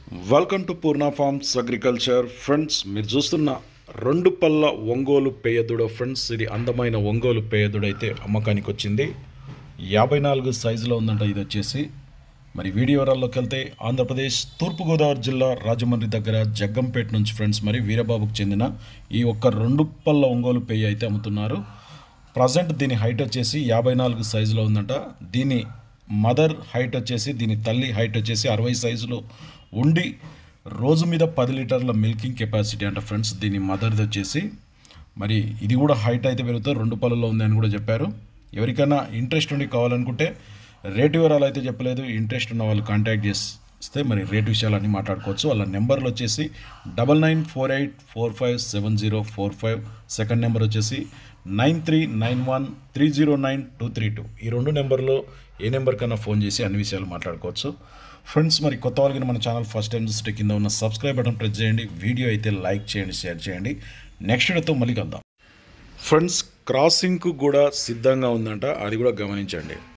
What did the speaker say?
welcome to Purna farms agriculture friends మీరు చూస్తున్న రెండు పళ్ళ ఒంగోలు పేయదుడ ఫ్రెండ్స్ ఇది అందమైన ఒంగోలు పేయదుడు అయితే అమ్మకానికి వచ్చింది యాభై నాలుగు సైజులో ఉందంట ఇది వచ్చేసి మరి వీడియో వివరాల్లోకి వెళ్తే ఆంధ్రప్రదేశ్ తూర్పుగోదావరి జిల్లా రాజమండ్రి దగ్గర జగ్గంపేట నుంచి ఫ్రెండ్స్ మరి వీరబాబుకు చెందిన ఈ ఒక్క రెండు పళ్ళ ఒంగోలు పేయ అయితే అమ్ముతున్నారు ప్రజెంట్ దీని హైట్ వచ్చేసి యాభై నాలుగు సైజులో ఉందంట దీని మదర్ హైట్ వచ్చేసి దీని తల్లి హైట్ వచ్చేసి అరవై సైజులో ఉండి రోజు మీద పది లీటర్ల మిల్కింగ్ కెపాసిటీ అంట ఫ్రెండ్స్ దీని మదర్ది వచ్చేసి మరి ఇది కూడా హైట్ అయితే పెరుగుతుంది రెండు పళ్ళలో ఉంది అని కూడా చెప్పారు ఎవరికైనా ఇంట్రెస్ట్ ఉండి కావాలనుకుంటే రేటు వివరాలు అయితే చెప్పలేదు ఇంట్రెస్ట్ ఉన్న వాళ్ళు కాంటాక్ట్ చేస్తే మరి రేటు విషయాలన్నీ మాట్లాడుకోవచ్చు వాళ్ళ నెంబర్లు వచ్చేసి double nine four eight four five seven zero four five second number వచ్చేసి nine three nine one three zero nine two three two ఈ రెండు నెంబర్లో ఏ నెంబర్ కన్నా ఫోన్ చేసి అన్ని విషయాలు మాట్లాడుకోవచ్చు ఫ్రెండ్స్ మరి కొత్త వాళ్ళకి మన ఛానల్ ఫస్ట్ టైం చూస్తే కింద ఉన్న సబ్స్క్రైబ్ బటన్ ప్రెస్ చేయండి వీడియో అయితే లైక్ చేయండి షేర్ చేయండి నెక్స్ట్ వీడియోతో మళ్ళీ కలుద్దాం ఫ్రెండ్స్ క్రాసింగ్కు కూడా సిద్ధంగా ఉందంట అది కూడా గమనించండి